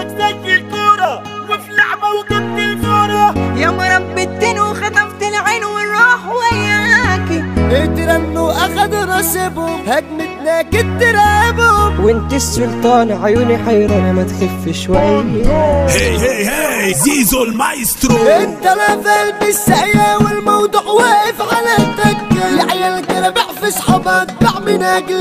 طرتك زي الكورة وفي لعبة وجبت الفورة يا مربتين وخطفت العين والروح وياكي اترنوا اخدوا نصيبهم هجمتنا كنت ترابهم وانت السلطان عيوني حيرانة ما تخف شوية هي هي هي زيزو المايسترو انت لا في قلب السقيا والموضوع واقف على التكة العيال جربع في صحابك باع من اجل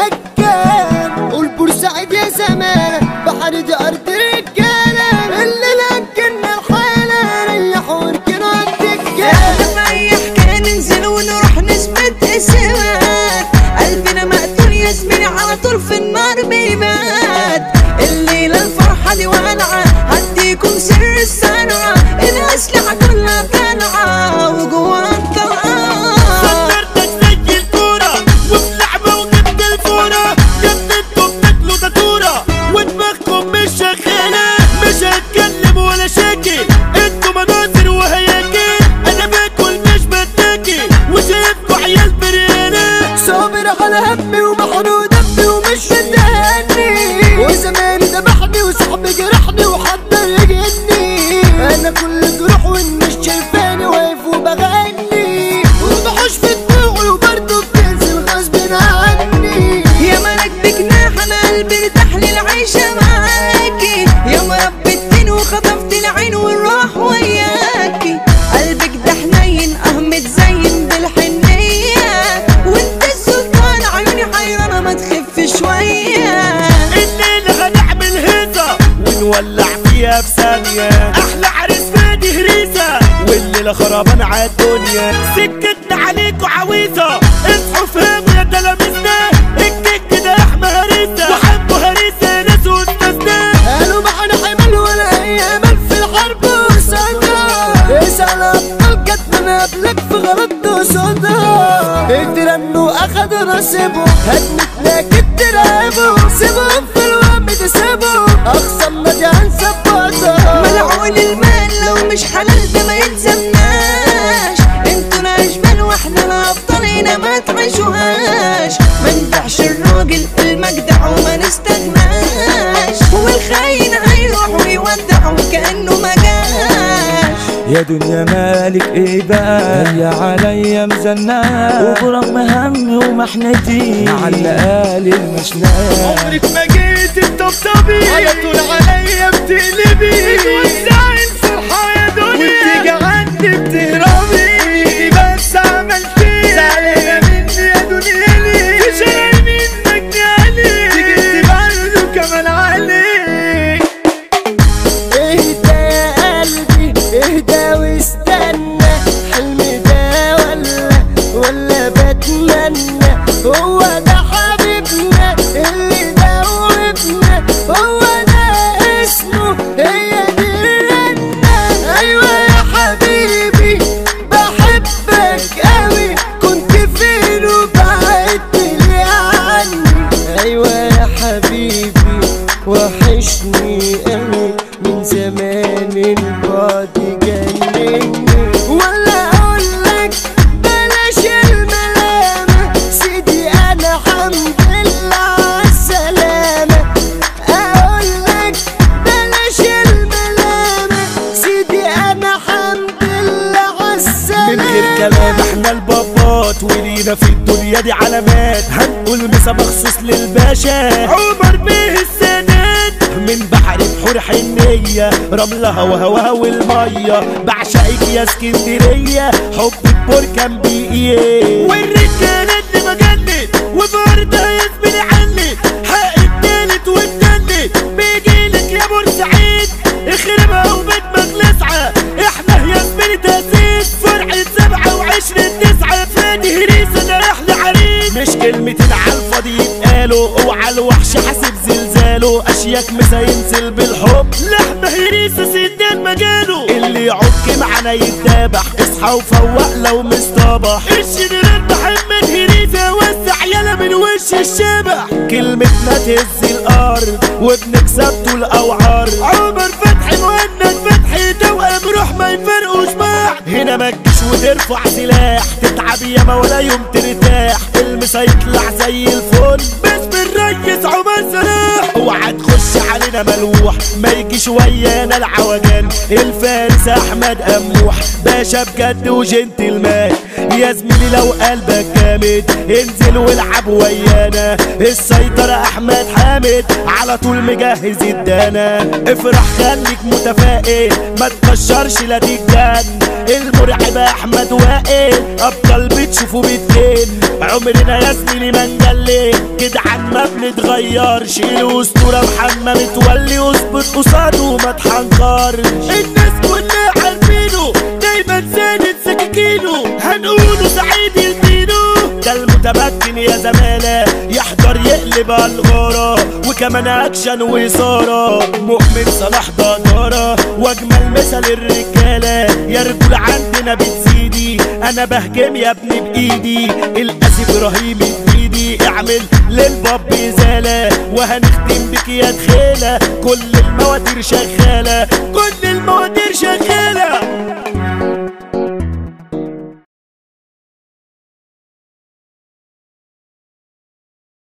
الفكة قول بورسعيد يا زمانة بحر دي ارض رجالة اللي لكن الحالة ريحوا وركنوا الدكة في اي حكايه ننزل ونروح نثبت اسمات قلبنا مقتول يا زميلي على طول في النار بيبات الليله الفرحه دي والعه هديكم سر الصنعه الاسلحه كلها طالعه وجواها الطلقات طرتك زي الكورة وفي لعبة وجبت الفورة جبتوا بتاكلوا داتورة ودماغكم مش شغالة مش هتكلم ولا شاكي انتوا مناظر وهياكل انا باكل مش بتاكي وشايفكوا عيال بريانة صابر على همي ومحروق دمي ومش متهني وزماني ذبحني وصاحبي جرحني وحضر يجني انا كل جروح والناس شايفاني واقف وبغني وبحوش في دموعي وبرضه بتنزل غصب عني يا ملك بجناح انا قلبي ارتاح للعيشة معاكي يا مربتين وخطفت العين والروح وياكي قلبك ده حنين اه متزين بالحنية وانت السلطان عيوني حيرانة ما تخف شوية الليلة هنعمل هيصة ونولع فيها في ثانية أحلى عريس فادي هريسة والليلة خربان عالدنيا سكتنا عليكوا عويصة اصحوا فهموا يا تلاميذنا الكيك ده لحمة هريسة وحبوا هريسة ناس واستاذنا قالوا معانا حمل ولا اي امل في الحرب وصدى اسال ابطال كتبنا قبلك في غلط وصدى اترنوا اخدوا نصيبهم هدمتنا كنت ترابهم سيبهم في الوهم تسيبهم اخصمنا دي هنثبتها ملعون المال لو مش حلال ده ما يلزمناش انتوا الاشبال واحنا الابطال هنا ما تعيشوهاش ما نبيعش الراجل المجدع وما نستغناش والخاين هيروح ويودع وكانه ما جاش يا دنيا مالك ايه بقى هي عليا مزنقة وبرغم همي ومحنتي مع الليالي المشنقة عمرك ما جيت تطبطبي على طول عليا بتقلبي بتوزعي الفرحة يا دنيا وانت عندي بتهربي بس عملتي زعلانة مني يا دنيا ليه تشيل منك علي تيجي برضه كمان عليك اهدى يا قلبي اهدى واستنى حلمي ده ولا ولا بتمنى هو ده حبيبنا اللي دوبنا هو ده اسمه هي دي الرنة ايوه يا حبيبي بحبك قوي كنت فين وبعدت لي عني ايوه يا حبيبي وحشني قوي من زمان البعد جنني ولا اقول لك بلاش الملامة سيدي انا حمد لله عالسلامة اقول لك بلاش الملامة سيدي انا حمد لله من غير عالسلامة كلام احنا البابات ولينا في الدنيا دي علامات هنقول مسا مخصوص للباشا عمر بيه السادات من بحر بحور حنية رملها وهواها والمية بعشقك يا اسكندرية حبك بركان بإيه والرجالة اللي مجنت وبرضه يزبل عنت حق التالت والتالت بيجيلك يا بورسعيد اخربها وبدمك لسعة احنا يا زميلي تأسيس فرعة سبعة وعشرين تسعة فادي هريسة ده احلى عريس مش كلمتين على الفاضي يتقالوا اوعى الوحش حاسب زلزاله اشياك مسا ينزل بالحب لحمة هريسة سدان مجاله اللي يعك معانا يتذابح اصحى وفوق لو مصطبح الشنرال محمد هريسة وسع يلا من وش الشبح كلمتنا تهز الارض وبنكسب طول اوعار عمر فتحي مهند فتحي توأم روح ما يفرقوش بعض هنا ما تجيش وترفع سلاح تتعب ياما ولا يوم ترتاح المسا يطلع زي الفل بس بالراي الريس عمر صلاح اوعى تخش علينا ملوح ما يجيش ويانا العوجان الفارس احمد قموح باشا بجد وجنتلمان يا زميلي لو قلبك جامد انزل والعب ويانا السيطرة احمد حامد على طول مجهز الدانا افرح خليك متفائل ما تكشرش لا تتجن المرعب احمد وائل ابطال بتشوفه بتجن عمرنا يا زميلي ما نجلي جدعان ما بنتغيرش الاسطوره محمد متولي اثبت قصاده ما تحنكرش الناس كلها عارفينه دايما ساند سكاكينه هنقوله سعيد الدينو ده المتمكن يا زمالة يحضر يقلب الغارة وكمان اكشن وإثارة مؤمن صلاح دارة واجمل مثل الرجالة يا رجول عندنا بتزيدي انا بهجم يا ابني بايدي الاسي ابراهيم بايدي اعمل للباب ازالة وهنختم بك يا دخيلة كل المواتير شغالة كل المواتير شغالة